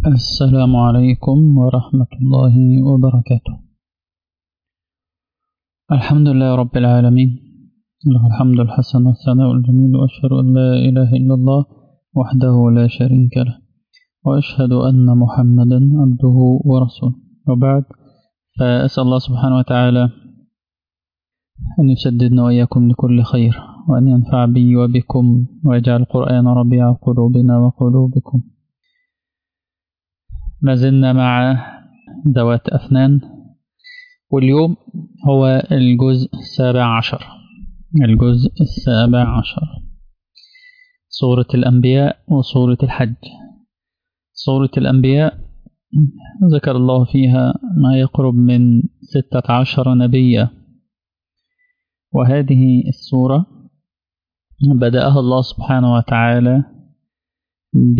السلام عليكم ورحمة الله وبركاته الحمد لله رب العالمين له الحمد الحسن والثناء الجميل وأشهد أن لا إله إلا الله وحده لا شريك له وأشهد أن محمدا عبده ورسوله وبعد فأسأل الله سبحانه وتعالى أن يسددنا وإياكم لكل خير وأن ينفع بي وبكم ويجعل القرآن ربيع قلوبنا وقلوبكم ما زلنا مع ذوات أفنان واليوم هو الجزء السابع عشر الجزء السابع عشر سورة الأنبياء وسورة الحج سورة الأنبياء ذكر الله فيها ما يقرب من ستة عشر نبيا وهذه السورة بدأها الله سبحانه وتعالى ب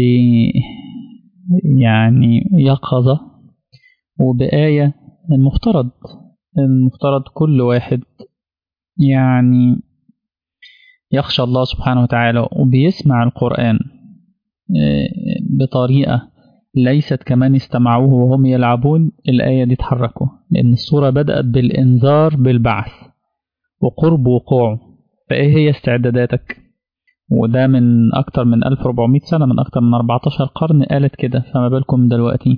يعني يقظة وبآية المفترض المفترض كل واحد يعني يخشى الله سبحانه وتعالى وبيسمع القرآن بطريقة ليست كمان استمعوه وهم يلعبون الآية دي تحركوا لأن السورة بدأت بالإنذار بالبعث وقرب وقوعه فإيه هي استعداداتك وده من أكتر من 1400 سنة من أكتر من 14 قرن قالت كده فما بالكم دلوقتي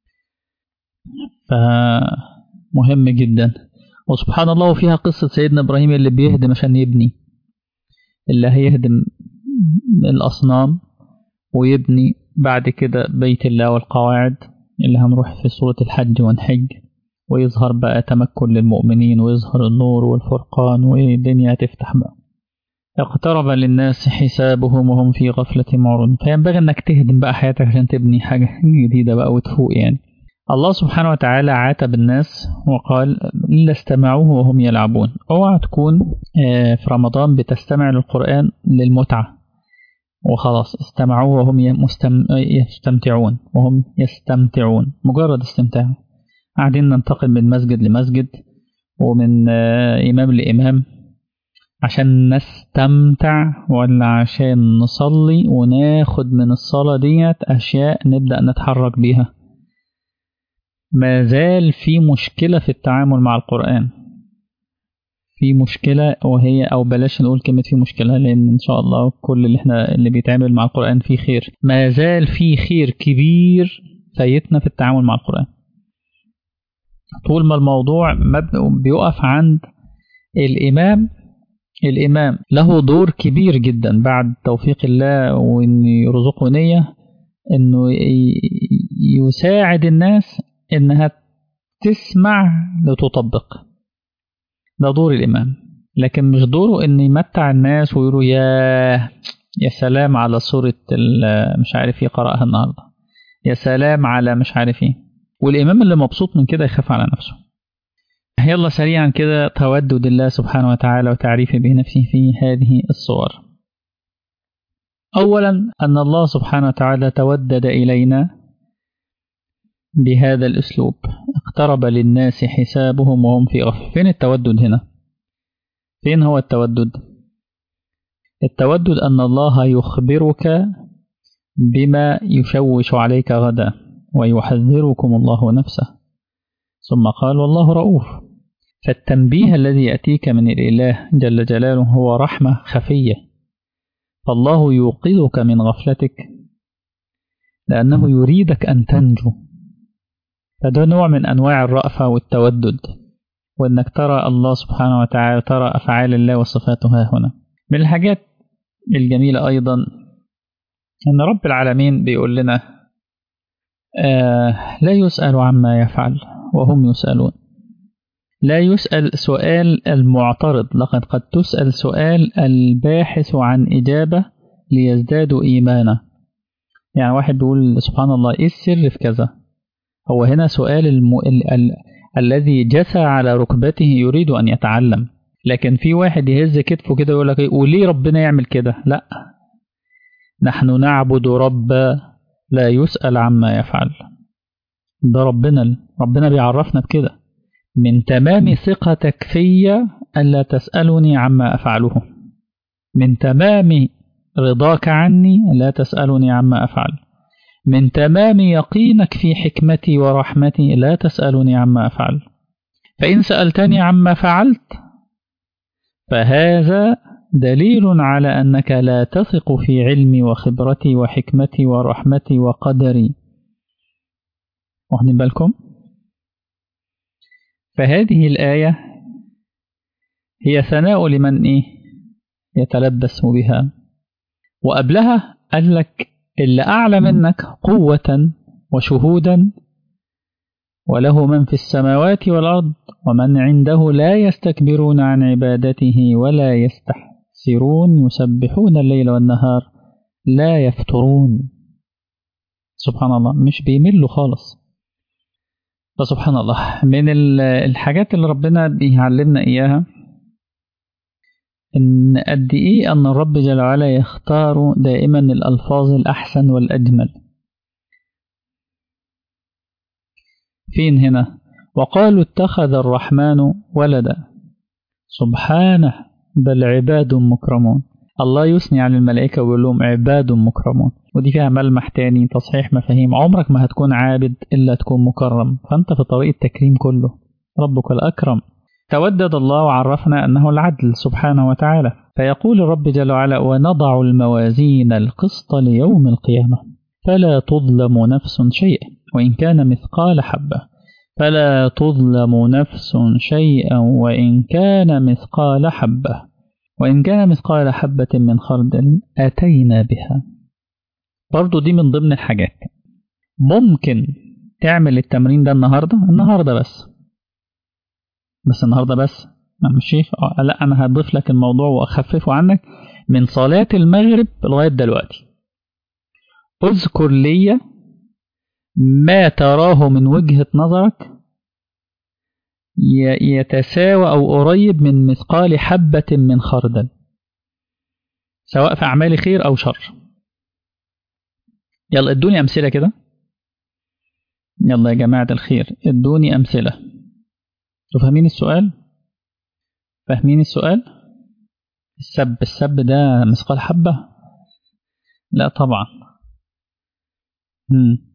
فمهم جدا وسبحان الله وفيها قصة سيدنا إبراهيم اللي بيهدم عشان يبني اللي هيهدم الأصنام ويبني بعد كده بيت الله والقواعد اللي هنروح في سورة الحج ونحج ويظهر بقى تمكن للمؤمنين ويظهر النور والفرقان والدنيا تفتح بقى اقترب للناس حسابهم وهم في غفلة معرض فينبغي انك تهدم بقى حياتك عشان تبني حاجة جديدة بقى وتفوق يعني الله سبحانه وتعالى عاتب الناس وقال إلا استمعوه وهم يلعبون اوعى تكون في رمضان بتستمع للقرآن للمتعة وخلاص استمعوه وهم يستمتعون وهم يستمتعون مجرد استمتاع قاعدين ننتقل من مسجد لمسجد ومن إمام لإمام عشان نستمتع ولا عشان نصلي وناخد من الصلاة ديت أشياء نبدأ نتحرك بيها ما زال في مشكلة في التعامل مع القرآن في مشكلة وهي أو بلاش نقول كلمة في مشكلة لأن إن شاء الله كل اللي إحنا اللي بيتعامل مع القرآن فيه خير ما زال في خير كبير فايتنا في التعامل مع القرآن طول ما الموضوع بيقف عند الإمام الإمام له دور كبير جدا بعد توفيق الله وإن يرزقه نية إنه يساعد الناس إنها تسمع لتطبق ده دور الإمام لكن مش دوره إن يمتع الناس ويقولوا يا يا سلام على سورة مش عارف ايه قرأها النهاردة يا سلام على مش عارف ايه والإمام اللي مبسوط من كده يخاف على نفسه يلا سريعا كده تودد الله سبحانه وتعالى وتعريفه بنفسه في هذه الصور أولا أن الله سبحانه وتعالى تودد إلينا بهذا الأسلوب اقترب للناس حسابهم وهم في غفلة فين التودد هنا فين هو التودد التودد أن الله يخبرك بما يشوش عليك غدا ويحذركم الله نفسه ثم قال والله رؤوف فالتنبيه الذي يأتيك من الإله جل جلاله هو رحمة خفية فالله يوقظك من غفلتك لأنه يريدك أن تنجو فده نوع من أنواع الرأفة والتودد وأنك ترى الله سبحانه وتعالى ترى أفعال الله وصفاته ها هنا من الحاجات الجميلة أيضا أن رب العالمين بيقول لنا آه لا يسأل عما يفعل وهم يسألون لا يسأل سؤال المعترض لقد قد تسأل سؤال الباحث عن إجابة ليزدادوا إيمانا يعني واحد بيقول سبحان الله إيه السر في كذا هو هنا سؤال الم... ال... ال... الذي جثى على ركبته يريد أن يتعلم لكن في واحد يهز كتفه كده يقول لك وليه ربنا يعمل كده لا نحن نعبد رب لا يسأل عما يفعل ده ربنا ربنا بيعرفنا بكده من تمام ثقتك في ألا تسألني عما أفعله من تمام رضاك عني لا تسألني عما أفعل من تمام يقينك في حكمتي ورحمتي لا تسألني عما أفعل فإن سألتني عما فعلت فهذا دليل على أنك لا تثق في علمي وخبرتي وحكمتي ورحمتي وقدري واخدين بالكم فهذه الآية هي ثناء لمن إيه يتلبس بها وقبلها قال لك اللي أعلى منك قوة وشهودا وله من في السماوات والأرض ومن عنده لا يستكبرون عن عبادته ولا يستحسرون يسبحون الليل والنهار لا يفترون سبحان الله مش بيملوا خالص فسبحان الله من الحاجات اللي ربنا بيعلمنا إياها إن قد إيه أن الرب جل وعلا يختار دائما الألفاظ الأحسن والأجمل فين هنا وقالوا اتخذ الرحمن ولدا سبحانه بل عباد مكرمون الله يثني على الملائكة ويقول لهم عباد مكرمون ودي فيها ملمح تاني تصحيح مفاهيم عمرك ما هتكون عابد إلا تكون مكرم فأنت في طريق التكريم كله ربك الأكرم تودد الله وعرفنا أنه العدل سبحانه وتعالى فيقول الرب جل وعلا ونضع الموازين القسط ليوم القيامة فلا تظلم نفس شيئا وإن كان مثقال حبة فلا تظلم نفس شيئا وإن كان مثقال حبة وإن كان مثقال حبة من خردل أتينا بها برضو دي من ضمن الحاجات ممكن تعمل التمرين ده النهاردة النهاردة بس بس النهاردة بس مش شيخ لا أنا هضيف لك الموضوع وأخففه عنك من صلاة المغرب لغاية دلوقتي اذكر لي ما تراه من وجهة نظرك يتساوى أو قريب من مثقال حبة من خردل سواء في أعمال خير أو شر يلا ادوني أمثلة كده يلا يا جماعة الخير ادوني أمثلة فاهمين السؤال فاهمين السؤال السب السب ده مثقال حبة لا طبعا مم.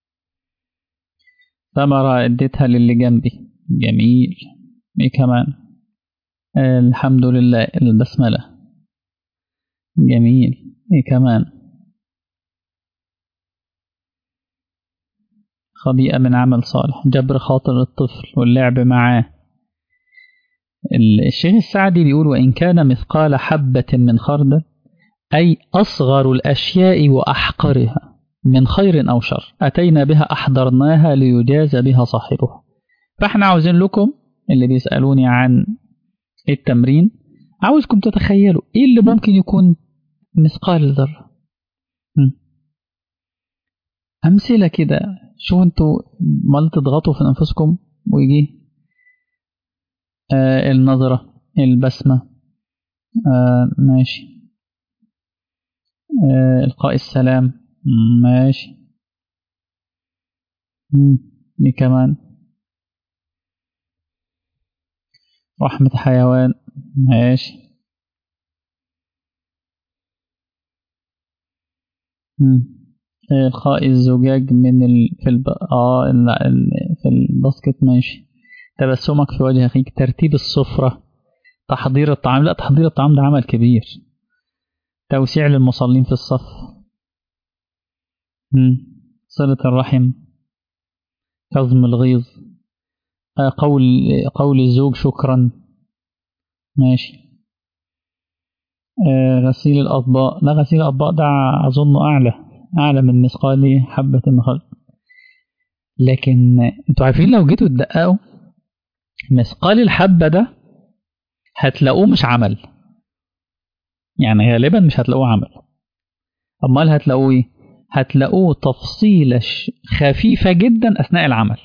ثمرة اديتها للي جنبي جميل ايه كمان آه الحمد لله البسملة جميل ايه كمان خبيئة من عمل صالح جبر خاطر الطفل واللعب معاه الشيخ السعدي بيقول وإن كان مثقال حبة من خردل أي أصغر الأشياء وأحقرها من خير أو شر أتينا بها أحضرناها ليجاز بها صاحبها فاحنا عاوزين لكم اللي بيسألوني عن التمرين عاوزكم تتخيلوا ايه اللي ممكن يكون مثقال الذرة أمثلة كده شو انتوا مال تضغطوا في أنفسكم ويجي آه النظرة البسمة آه ماشي آه إلقاء السلام ماشي دي كمان رحمة حيوان ماشي إلقاء الزجاج من ال... في الب... آه ال... ال... في الباسكت ماشي تبسمك في وجه أخيك ترتيب السفرة تحضير الطعام لا تحضير الطعام ده عمل كبير توسيع للمصلين في الصف صلة الرحم كظم الغيظ قول قول الزوج شكرا ماشي غسيل الأطباق لا غسيل الأطباق ده أظن أعلى أعلى من مثقال حبة النخل لكن انتوا عارفين لو جيتوا تدققوا مثقال الحبة ده هتلاقوه مش عمل يعني غالبا مش هتلاقوه عمل أمال هتلاقوه ايه هتلاقوه تفصيلة خفيفة جدا أثناء العمل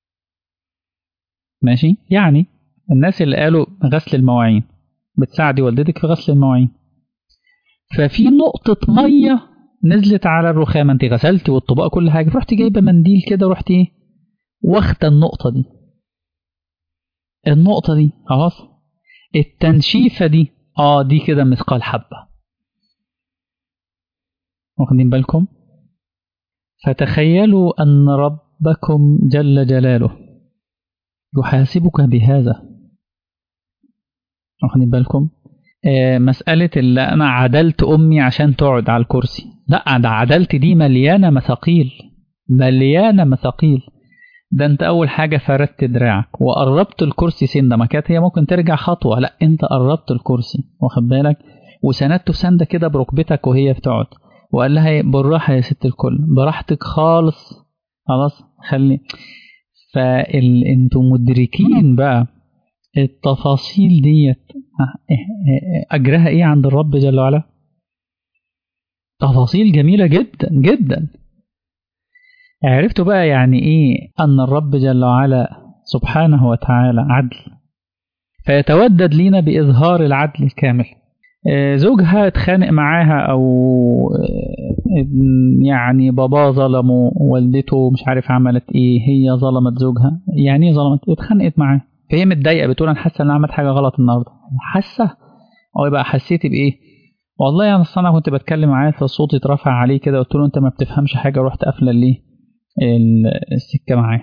ماشي يعني الناس اللي قالوا غسل المواعين بتساعدي والدتك في غسل المواعين ففي نقطة مية نزلت على الرخامة انت غسلتي والطباق كل حاجة رحتي جايبة منديل كده ورحتي ايه واخدة النقطة دي النقطة دي خلاص التنشيفة دي اه دي كده مثقال حبة واخدين بالكم فتخيلوا أن ربكم جل جلاله يحاسبك بهذا واخدين بالكم آه مسألة اللي أنا عدلت أمي عشان تقعد على الكرسي لا ده عدلت دي مليانة مثاقيل مليانة مثاقيل ده انت اول حاجة فردت دراعك وقربت الكرسي سنة ما كانت هي ممكن ترجع خطوة لا انت قربت الكرسي واخد بالك وسندته سندة كده بركبتك وهي بتقعد وقال لها بالراحة يا ست الكل براحتك خالص خلاص خلي فال انتوا مدركين بقى التفاصيل ديت اجرها ايه عند الرب جل وعلا تفاصيل جميلة جدا جدا عرفتوا بقى يعني ايه ان الرب جل وعلا سبحانه وتعالى عدل فيتودد لينا باظهار العدل الكامل زوجها اتخانق معاها او يعني بابا ظلمه والدته مش عارف عملت ايه هي ظلمت زوجها يعني ايه ظلمت اتخانقت معاه فهي متضايقه بتقول انا حاسه ان عملت حاجه غلط النهارده حاسه او يبقى حسيتي بايه والله يعني انا كنت بتكلم معاه فصوتي اترفع عليه كده قلت له انت ما بتفهمش حاجه رحت قافله ليه السكه معاه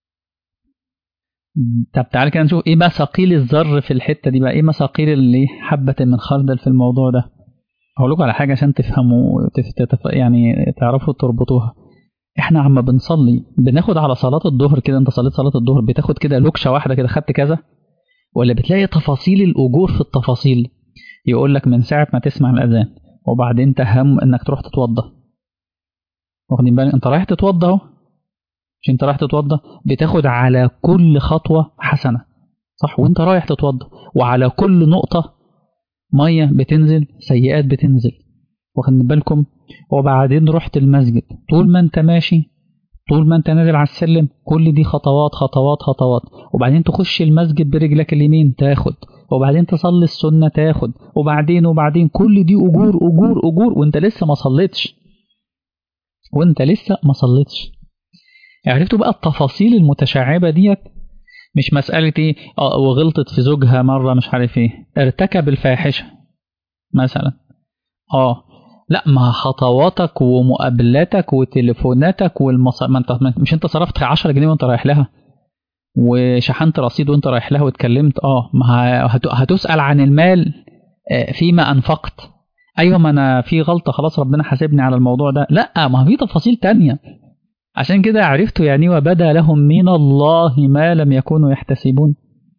طب تعالى كده نشوف ايه مثاقيل الذر في الحته دي بقى ايه مثاقيل اللي حبه من خردل في الموضوع ده هقول لكم على حاجه عشان تفهموا تف... يعني تعرفوا تربطوها احنا عم بنصلي بناخد على صلاه الظهر كده انت صليت صلاه الظهر بتاخد كده لوكشه واحده كده خدت كذا ولا بتلاقي تفاصيل الاجور في التفاصيل يقول لك من ساعه ما تسمع الاذان وبعدين تهم انك تروح تتوضى واخدين بالك انت رايح تتوضى اهو مش انت رايح تتوضى بتاخد على كل خطوة حسنة صح وانت رايح تتوضى وعلى كل نقطة مية بتنزل سيئات بتنزل واخدين بالكم وبعدين رحت المسجد طول ما انت ماشي طول ما انت نازل على السلم كل دي خطوات خطوات خطوات وبعدين تخش المسجد برجلك اليمين تاخد وبعدين تصلي السنة تاخد وبعدين وبعدين كل دي أجور أجور أجور وانت لسه ما صليتش وانت لسه ما صليتش عرفتوا بقى التفاصيل المتشعبة ديت مش مسألة ايه اه وغلطت في زوجها مرة مش عارف ايه ارتكب الفاحشة مثلا اه لا ما خطواتك ومقابلاتك وتليفوناتك والمص... ما انت مش انت صرفت 10 جنيه وانت رايح لها وشحنت رصيد وانت رايح لها واتكلمت اه ما هت... هتسأل عن المال فيما انفقت ايوه ما انا في غلطة خلاص ربنا حاسبني على الموضوع ده لا ما في تفاصيل تانية عشان كده عرفتوا يعني وبدا لهم من الله ما لم يكونوا يحتسبون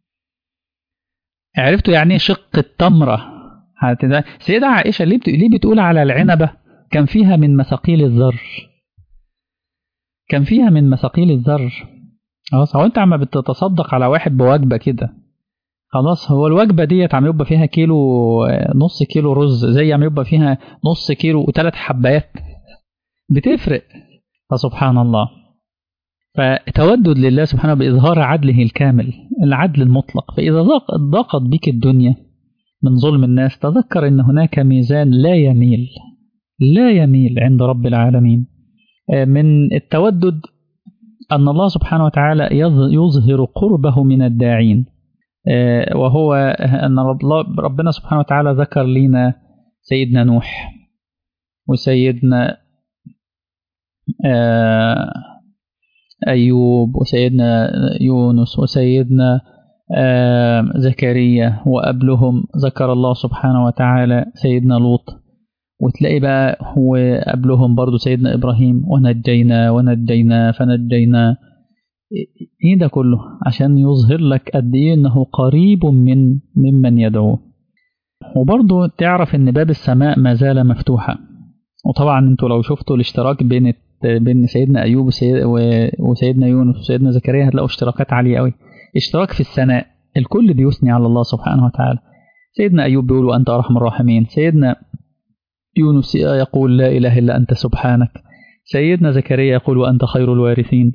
عرفتوا يعني شق التمرة سيدة عائشة ليه, ليه بتقول على العنبة كان فيها من مثاقيل الذر كان فيها من مثاقيل الذر خلاص هو انت عم بتتصدق على واحد بوجبة كده خلاص هو الوجبة ديت عم يبقى فيها كيلو نص كيلو رز زي عم يبقى فيها نص كيلو وثلاث حبايات بتفرق فسبحان الله فتودد لله سبحانه بإظهار عدله الكامل العدل المطلق فإذا ضاقت بك الدنيا من ظلم الناس تذكر أن هناك ميزان لا يميل لا يميل عند رب العالمين من التودد أن الله سبحانه وتعالى يظهر قربه من الداعين وهو أن ربنا سبحانه وتعالى ذكر لنا سيدنا نوح وسيدنا أيوب وسيدنا يونس وسيدنا زكريا وقبلهم ذكر الله سبحانه وتعالى سيدنا لوط وتلاقي بقى وقبلهم برضو سيدنا إبراهيم ونجينا ونجينا فنجينا ايه ده كله عشان يظهر لك قد ايه انه قريب من ممن يدعوه وبرضو تعرف ان باب السماء ما زال مفتوحا وطبعا انتوا لو شفتوا الاشتراك بين بين سيدنا ايوب وسيد وسيدنا يونس وسيدنا زكريا هتلاقوا اشتراكات عاليه قوي اشتراك في الثناء الكل بيثني على الله سبحانه وتعالى سيدنا ايوب بيقول وانت ارحم الراحمين سيدنا يونس يقول لا اله الا انت سبحانك سيدنا زكريا يقول وانت خير الوارثين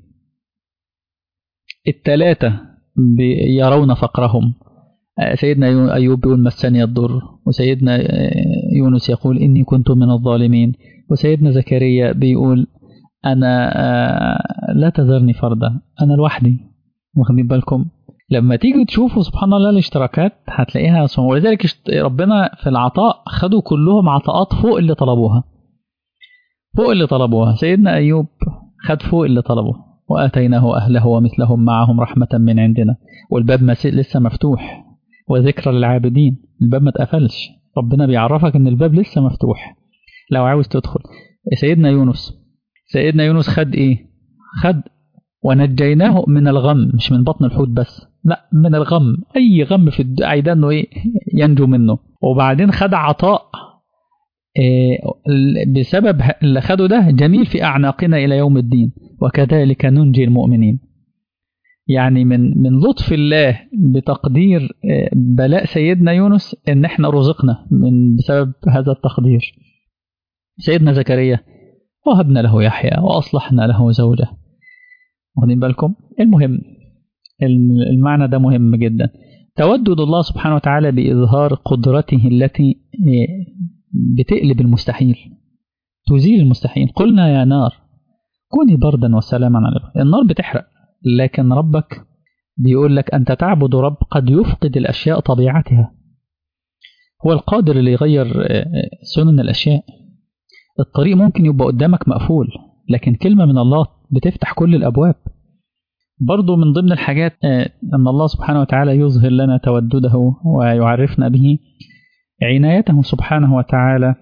الثلاثه يرون فقرهم سيدنا أيوب بيقول مسني الضر وسيدنا يونس يقول إني كنت من الظالمين وسيدنا زكريا بيقول أنا لا تذرني فردا أنا لوحدي واخدين بالكم لما تيجي تشوفوا سبحان الله الاشتراكات هتلاقيها ولذلك ربنا في العطاء خدوا كلهم عطاءات فوق اللي طلبوها فوق اللي طلبوها سيدنا أيوب خد فوق اللي طلبه وآتيناه أهله ومثلهم معهم رحمة من عندنا والباب لسه مفتوح وذكرى للعابدين الباب ما اتقفلش ربنا بيعرفك ان الباب لسه مفتوح لو عاوز تدخل سيدنا يونس سيدنا يونس خد ايه خد ونجيناه من الغم مش من بطن الحوت بس لا من الغم اي غم في عايده انه ايه ينجو منه وبعدين خد عطاء إيه بسبب اللي خده ده جميل في اعناقنا الى يوم الدين وكذلك ننجي المؤمنين يعني من من لطف الله بتقدير بلاء سيدنا يونس ان احنا رزقنا من بسبب هذا التقدير سيدنا زكريا وهبنا له يحيى واصلحنا له زوجه واخدين بالكم المهم المعنى ده مهم جدا تودد الله سبحانه وتعالى بإظهار قدرته التي بتقلب المستحيل تزيل المستحيل قلنا يا نار كوني بردا وسلاما على النار بتحرق لكن ربك بيقول لك أنت تعبد رب قد يفقد الأشياء طبيعتها هو القادر اللي يغير سنن الأشياء الطريق ممكن يبقى قدامك مقفول لكن كلمة من الله بتفتح كل الأبواب برضو من ضمن الحاجات أن الله سبحانه وتعالى يظهر لنا تودده ويعرفنا به عنايته سبحانه وتعالى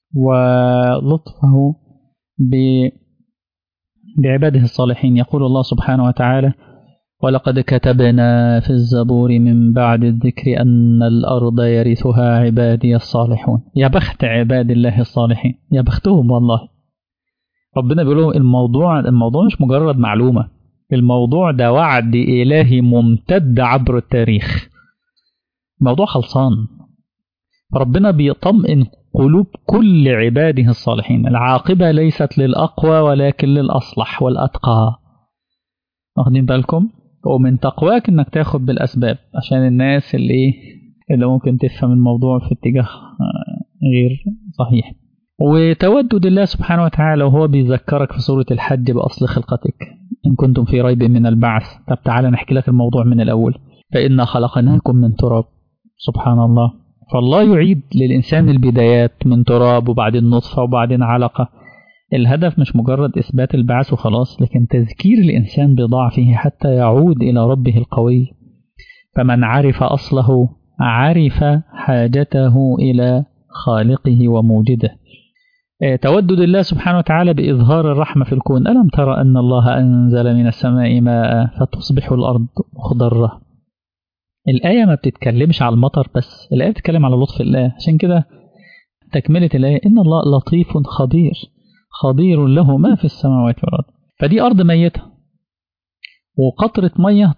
ولطفه بعباده الصالحين يقول الله سبحانه وتعالى ولقد كتبنا في الزبور من بعد الذكر أن الأرض يرثها عبادي الصالحون يا بخت عباد الله الصالحين يا بختهم والله ربنا بيقول لهم الموضوع الموضوع مش مجرد معلومة الموضوع ده وعد إلهي ممتد عبر التاريخ موضوع خلصان ربنا بيطمئن قلوب كل عباده الصالحين العاقبة ليست للأقوى ولكن للأصلح والأتقى واخدين بالكم ومن تقواك انك تاخد بالأسباب عشان الناس اللي ايه اللي ممكن تفهم الموضوع في اتجاه غير صحيح وتودد الله سبحانه وتعالى وهو بيذكرك في سورة الحج بأصل خلقتك إن كنتم في ريب من البعث طب تعالى نحكي لك الموضوع من الأول فإنا خلقناكم من تراب سبحان الله فالله يعيد للإنسان البدايات من تراب وبعدين نطفة وبعدين علقة الهدف مش مجرد إثبات البعث وخلاص لكن تذكير الإنسان بضعفه حتى يعود إلى ربه القوي فمن عرف أصله عرف حاجته إلى خالقه وموجده تودد الله سبحانه وتعالى بإظهار الرحمة في الكون ألم ترى أن الله أنزل من السماء ماء فتصبح الأرض مخضرة الآية ما بتتكلمش على المطر بس الآية بتتكلم على لطف الله عشان كده تكملة الآية إن الله لطيف خبير خبير له ما في السماوات والأرض فدي أرض ميتة وقطرة مية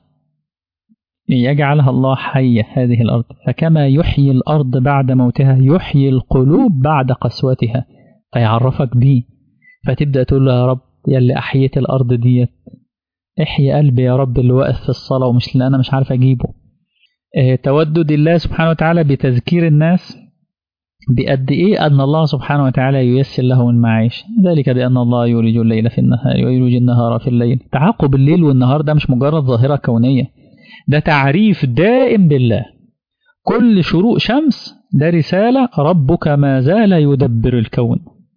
يجعلها الله حية هذه الأرض فكما يحيي الأرض بعد موتها يحيي القلوب بعد قسوتها فيعرفك بيه فتبدأ تقول له يا رب يا اللي أحييت الأرض ديت احيي قلبي يا رب اللي واقف في الصلاة ومش اللي أنا مش عارف أجيبه اه تودد الله سبحانه وتعالى بتذكير الناس بقد إيه أن الله سبحانه وتعالى ييسر له المعيش ذلك بأن الله يولج الليل في النهار ويولج النهار في الليل تعاقب الليل والنهار ده مش مجرد ظاهرة كونية ده تعريف دائم بالله كل شروق شمس ده رسالة ربك ما زال يدبر الكون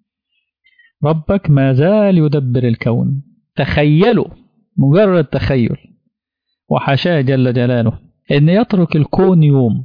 ربك ما زال يدبر الكون تخيلوا مجرد تخيل وحاشاه جل جلاله ان يترك الكون يوم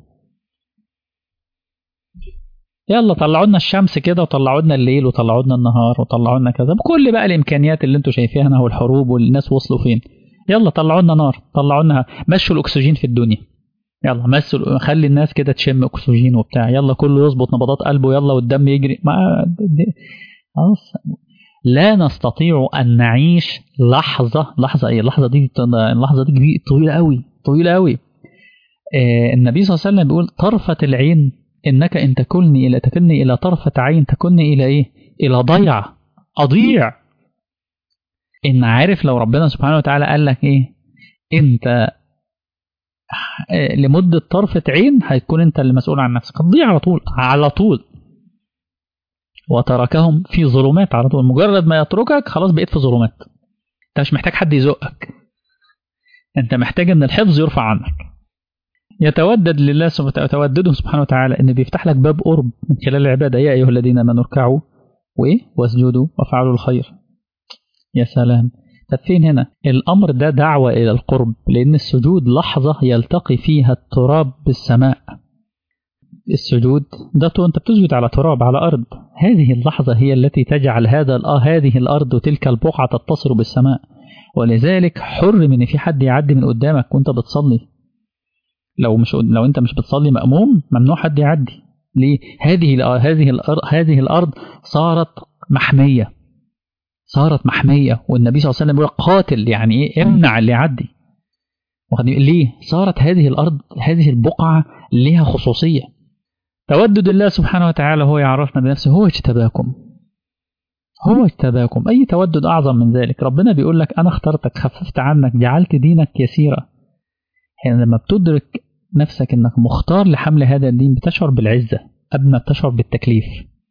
يلا طلعوا لنا الشمس كده وطلعوا لنا الليل وطلعوا لنا النهار وطلعوا لنا كذا بكل بقى الامكانيات اللي انتم شايفينها والحروب والناس وصلوا فين يلا طلعوا لنا نار طلعوا لنا مشوا الاكسجين في الدنيا يلا مسوا خلي الناس كده تشم اكسجين وبتاع يلا كله يظبط نبضات قلبه يلا والدم يجري ما خلاص لا نستطيع ان نعيش لحظه لحظه ايه اللحظه دي اللحظه دي طويله قوي طويله قوي آه النبي صلى الله عليه وسلم بيقول طرفه العين انك ان تكلني الى تكلني الى طرفه عين تكلني الى ايه الى ضيعه اضيع ان عارف لو ربنا سبحانه وتعالى قال لك ايه انت لمدة طرفة عين هتكون انت اللي مسؤول عن نفسك هتضيع على طول على طول وتركهم في ظلمات على طول مجرد ما يتركك خلاص بقيت في ظلمات انت مش محتاج حد يزقك انت محتاج ان الحفظ يرفع عنك يتودد لله سبحانه تودده سبحانه وتعالى ان بيفتح لك باب قرب من خلال العباده يا ايها الذين امنوا اركعوا وإيه واسجدوا وافعلوا الخير يا سلام طب فين هنا الأمر ده دعوة إلى القرب لأن السجود لحظة يلتقي فيها التراب بالسماء السجود ده أنت بتسجد على تراب على أرض هذه اللحظة هي التي تجعل هذا هذه الأرض وتلك البقعة تتصل بالسماء ولذلك حر من في حد يعدي من قدامك وانت بتصلي لو مش لو انت مش بتصلي مأموم ممنوع حد يعدي ليه هذه هذه الارض هذه الارض صارت محميه صارت محميه والنبي صلى الله عليه وسلم يقول قاتل يعني ايه امنع اللي يعدي ليه صارت هذه الارض هذه البقعه لها خصوصيه تودد الله سبحانه وتعالى هو يعرفنا بنفسه هو اجتباكم هو اجتباكم أي تودد أعظم من ذلك ربنا بيقول لك أنا اخترتك خففت عنك جعلت دينك يسيرا يعني لما بتدرك نفسك أنك مختار لحمل هذا الدين بتشعر بالعزة قبل ما تشعر بالتكليف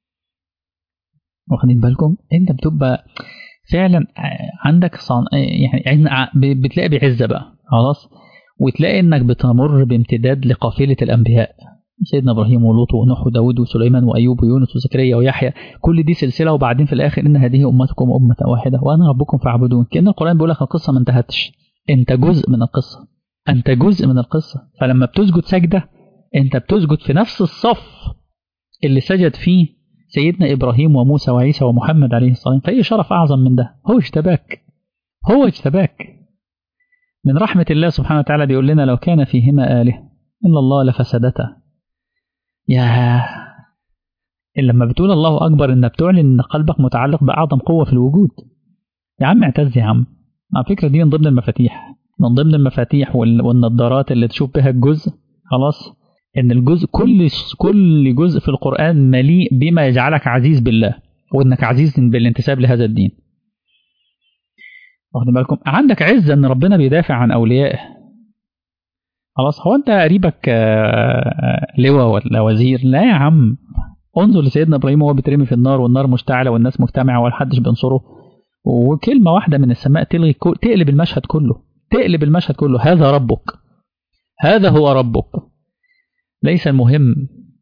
واخدين بالكم أنت بتبقى فعلا عندك صان... يعني بتلاقي بعزة بقى خلاص وتلاقي انك بتمر بامتداد لقافلة الأنبياء سيدنا ابراهيم ولوط ونوح وداود وسليمان وايوب ويونس وزكريا ويحيى كل دي سلسله وبعدين في الاخر ان هذه امتكم امه واحده وانا ربكم فاعبدون كان القران بيقول لك القصه ما انتهتش انت جزء من القصه انت جزء من القصه فلما بتسجد سجده انت بتسجد في نفس الصف اللي سجد فيه سيدنا ابراهيم وموسى وعيسى ومحمد عليه الصلاه والسلام فاي شرف اعظم من ده هو اجتباك هو اجتباك من رحمه الله سبحانه وتعالى بيقول لنا لو كان فيهما اله الا الله لفسدتا يا لما بتقول الله أكبر إن بتعلن إن قلبك متعلق بأعظم قوة في الوجود يا عم اعتز يا عم على فكرة دي من ضمن المفاتيح من ضمن المفاتيح والنظارات اللي تشوف بها الجزء خلاص إن الجزء كل كل جزء في القرآن مليء بما يجعلك عزيز بالله وإنك عزيز بالانتساب لهذا الدين واخدين بالكم عندك عزة إن ربنا بيدافع عن أوليائه خلاص هو انت قريبك لواء ولا وزير لا يا عم انظر لسيدنا ابراهيم وهو بيترمي في النار والنار مشتعله والناس مجتمعه ولا حدش بينصره وكلمه واحده من السماء تلغي تقلب المشهد كله تقلب المشهد كله هذا ربك هذا هو ربك ليس المهم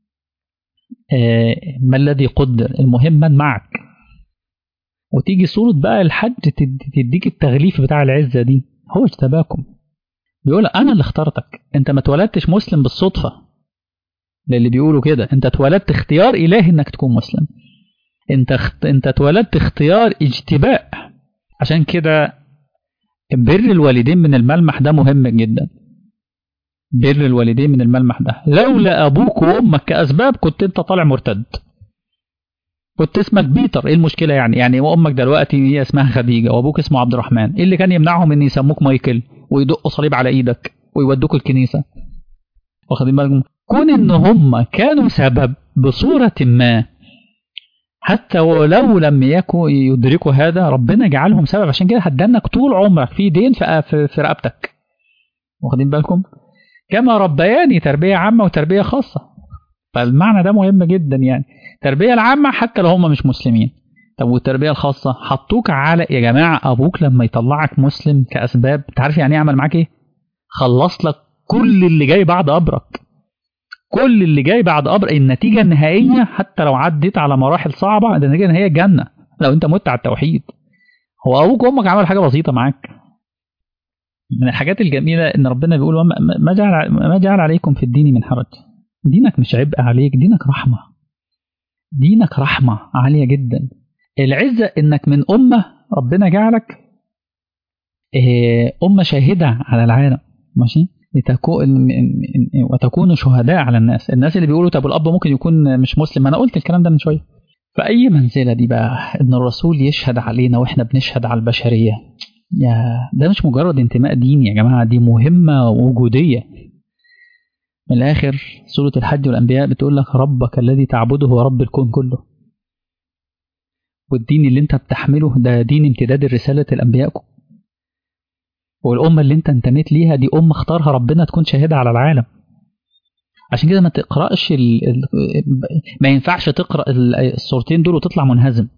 ما الذي قدر المهم من معك وتيجي صورة بقى الحج تديك التغليف بتاع العزة دي هو اجتباكم بيقول انا اللي اخترتك انت ما اتولدتش مسلم بالصدفه للي بيقولوا كده انت اتولدت اختيار الهي انك تكون مسلم انت اخت... انت اتولدت اختيار اجتباء عشان كده بر الوالدين من الملمح ده مهم جدا بر الوالدين من الملمح ده لولا ابوك وامك كاسباب كنت انت طالع مرتد كنت اسمك بيتر ايه المشكله يعني يعني وامك دلوقتي هي اسمها خديجه وابوك اسمه عبد الرحمن ايه اللي كان يمنعهم ان يسموك مايكل ويدقوا صليب على ايدك ويودوك الكنيسه واخدين بالكم كون ان هم كانوا سبب بصوره ما حتى ولو لم يكن يدركوا هذا ربنا جعلهم سبب عشان كده هتدنك طول عمرك في دين في, في رقبتك واخدين بالكم كما ربياني تربيه عامه وتربيه خاصه فالمعنى ده مهم جدا يعني التربيه العامه حتى لو هم مش مسلمين طب والتربيه الخاصه حطوك على يا جماعه ابوك لما يطلعك مسلم كاسباب تعرف يعني ايه يعمل معاك ايه خلص لك كل اللي جاي بعد قبرك كل اللي جاي بعد قبر النتيجه النهائيه حتى لو عديت على مراحل صعبه النتيجه النهائيه الجنه لو انت مت على التوحيد هو ابوك وامك عملوا حاجه بسيطه معاك من الحاجات الجميله ان ربنا بيقول ما جعل ما جعل عليكم في الدين من حرج دينك مش عبء عليك دينك رحمه دينك رحمه عاليه جدا العزة إنك من أمة ربنا جعلك أمة شاهدة على العالم ماشي وتكونوا شهداء على الناس الناس اللي بيقولوا طب الأب ممكن يكون مش مسلم أنا قلت الكلام ده من شوية فأي منزلة دي بقى إن الرسول يشهد علينا وإحنا بنشهد على البشرية يا ده مش مجرد انتماء ديني يا جماعة دي مهمة وجودية من الآخر سورة الحج والأنبياء بتقول لك ربك الذي تعبده هو رب الكون كله والدين اللي انت بتحمله ده دين امتداد رسالة الأنبياء والأمة اللي انت انتميت ليها دي أمة اختارها ربنا تكون شاهدة على العالم عشان كده ما تقرأش ال... ما ينفعش تقرأ الصورتين دول وتطلع منهزم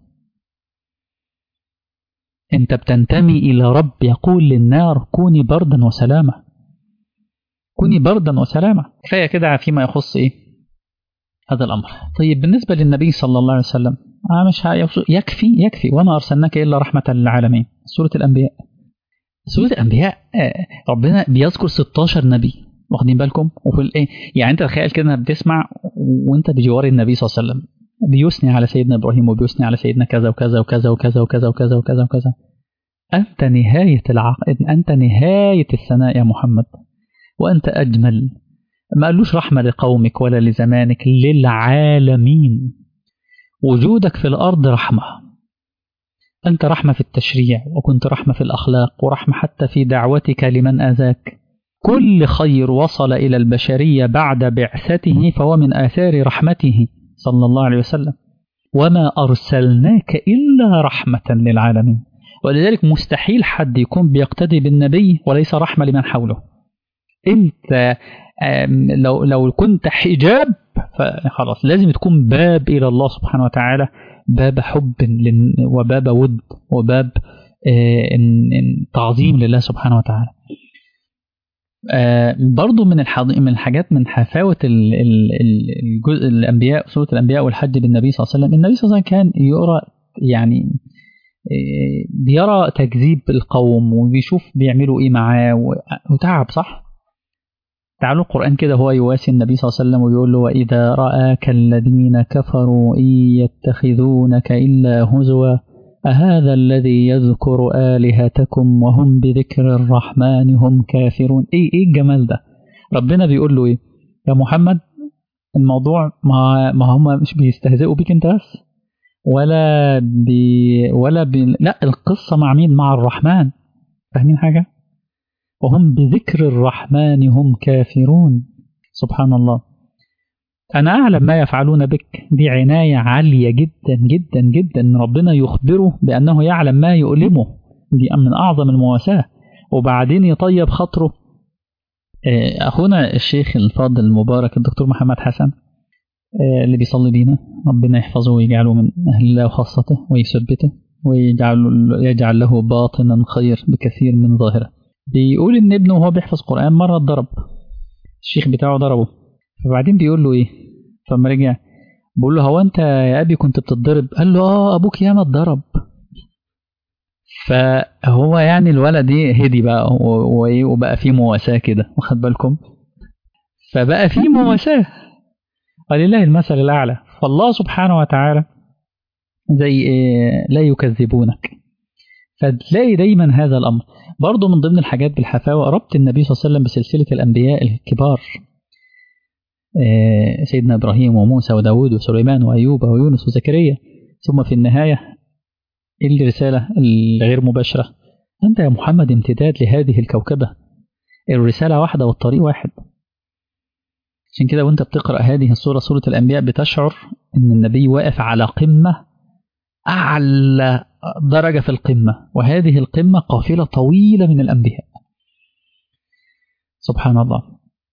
انت بتنتمي إلى رب يقول للنار كوني بردا وسلامة كوني بردا وسلامة كفاية كده فيما يخص ايه هذا الأمر طيب بالنسبة للنبي صلى الله عليه وسلم آه مش يكفي يكفي وما أرسلناك إلا رحمة للعالمين سورة الأنبياء سورة الأنبياء ربنا بيذكر 16 نبي واخدين بالكم وفي الايه يعني انت تخيل كده بتسمع وانت بجوار النبي صلى الله عليه وسلم بيثني على سيدنا ابراهيم وبيثني على سيدنا كذا وكذا وكذا وكذا وكذا وكذا وكذا وكذا انت نهايه العقل انت نهايه الثناء يا محمد وانت اجمل ما قالوش رحمه لقومك ولا لزمانك للعالمين وجودك في الارض رحمه أنت رحمة في التشريع وكنت رحمة في الأخلاق ورحمة حتى في دعوتك لمن أذاك كل خير وصل إلى البشرية بعد بعثته فهو من آثار رحمته صلى الله عليه وسلم وما أرسلناك إلا رحمة للعالمين ولذلك مستحيل حد يكون بيقتدي بالنبي وليس رحمة لمن حوله أنت لو لو كنت حجاب فخلاص لازم تكون باب إلى الله سبحانه وتعالى باب حب وباب ود وباب تعظيم لله سبحانه وتعالى برضو من من الحاجات من حفاوة الجزء الأنبياء سورة الأنبياء والحج بالنبي صلى الله عليه وسلم النبي صلى الله عليه وسلم كان يرى يعني بيرى تكذيب القوم وبيشوف بيعملوا ايه معاه وتعب صح تعالوا القرآن كده هو يواسي النبي صلى الله عليه وسلم ويقول له وإذا رآك الذين كفروا إن يتخذونك إلا هزوا أهذا الذي يذكر آلهتكم وهم بذكر الرحمن هم كافرون إيه إيه الجمال ده ربنا بيقول له إيه يا محمد الموضوع ما ما هم مش بيستهزئوا بيك أنت بس ولا بي ولا بي لا القصة مع مين مع الرحمن فاهمين حاجة وهم بذكر الرحمن هم كافرون سبحان الله أنا أعلم ما يفعلون بك دي عناية عالية جدا جدا جدا إن ربنا يخبره بأنه يعلم ما يؤلمه دي من أعظم المواساة وبعدين يطيب خاطره أخونا الشيخ الفاضل المبارك الدكتور محمد حسن اللي بيصلي بينا ربنا يحفظه ويجعله من أهل الله وخاصته ويثبته ويجعل يجعل له باطنا خير بكثير من ظاهره بيقول ان ابنه وهو بيحفظ قرآن مرة اتضرب الشيخ بتاعه ضربه فبعدين بيقول له ايه فلما رجع بيقول له هو انت يا ابي كنت بتتضرب قال له اه ابوك ياما اتضرب فهو يعني الولد ايه هدي بقى وايه وبقى فيه مواساة كده واخد بالكم فبقى فيه مواساة ولله المثل الأعلى فالله سبحانه وتعالى زي إيه لا يكذبونك فتلاقي دايما هذا الأمر برضه من ضمن الحاجات بالحفاوة ربط النبي صلى الله عليه وسلم بسلسلة الأنبياء الكبار سيدنا إبراهيم وموسى وداود وسليمان وأيوب ويونس وزكريا ثم في النهاية الرسالة الغير مباشرة أنت يا محمد امتداد لهذه الكوكبة الرسالة واحدة والطريق واحد عشان كده وانت بتقرأ هذه السورة سورة الأنبياء بتشعر أن النبي واقف على قمة أعلى درجة في القمة وهذه القمة قافلة طويلة من الأنبياء سبحان الله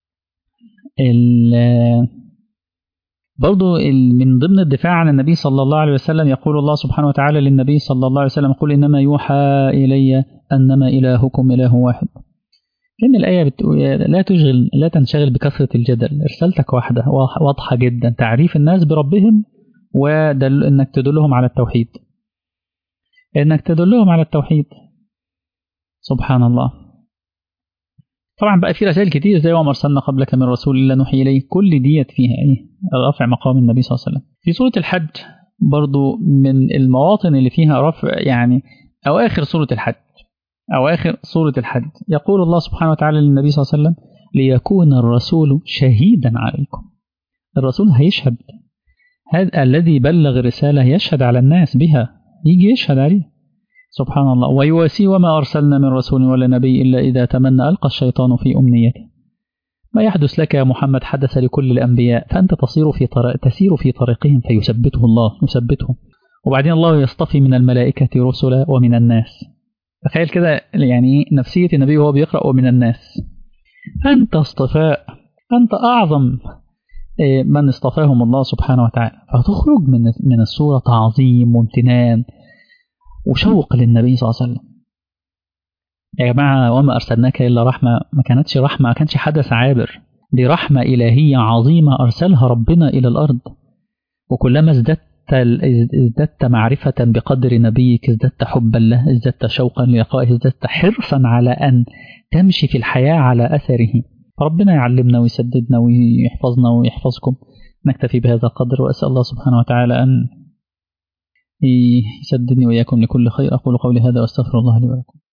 برضو من ضمن الدفاع عن النبي صلى الله عليه وسلم يقول الله سبحانه وتعالى للنبي صلى الله عليه وسلم قل إنما يوحى إلي أنما إلهكم إله واحد لأن الآية بتقول لا تشغل لا تنشغل بكثرة الجدل رسالتك واحدة واضحة جدا تعريف الناس بربهم ودل انك تدلهم على التوحيد انك تدلهم على التوحيد سبحان الله طبعا بقى في رسائل كتير زي وما ارسلنا قبلك من رسول الا نوحي اليه كل ديت فيها ايه رفع مقام النبي صلى الله عليه وسلم في سوره الحج برضو من المواطن اللي فيها رفع يعني اواخر سوره الحج اواخر سوره الحج يقول الله سبحانه وتعالى للنبي صلى الله عليه وسلم ليكون الرسول شهيدا عليكم الرسول هيشهد هذا الذي بلغ الرسالة يشهد على الناس بها يجي يشهد عليه سبحان الله ويواسي وما أرسلنا من رسول ولا نبي إلا إذا تمنى ألقى الشيطان في أمنيته ما يحدث لك يا محمد حدث لكل الأنبياء فأنت تصير في طريق تسير في طريقهم فيثبته الله يثبتهم وبعدين الله يصطفي من الملائكة رسلا ومن الناس تخيل كده يعني نفسية النبي وهو بيقرأ ومن الناس أنت اصطفاء أنت أعظم من اصطفاهم الله سبحانه وتعالى فتخرج من من السورة تعظيم وامتنان وشوق للنبي صلى الله عليه وسلم يا جماعة وما أرسلناك إلا رحمة ما كانتش رحمة ما كانش حدث عابر دي رحمة إلهية عظيمة أرسلها ربنا إلى الأرض وكلما ازددت ازددت معرفة بقدر نبيك ازددت حبا له ازددت شوقا للقائه ازددت حرصا على أن تمشي في الحياة على أثره ربنا يعلمنا ويسددنا ويحفظنا ويحفظكم نكتفي بهذا القدر وأسأل الله سبحانه وتعالى أن يسددني وإياكم لكل خير أقول قولي هذا وأستغفر الله لي ولكم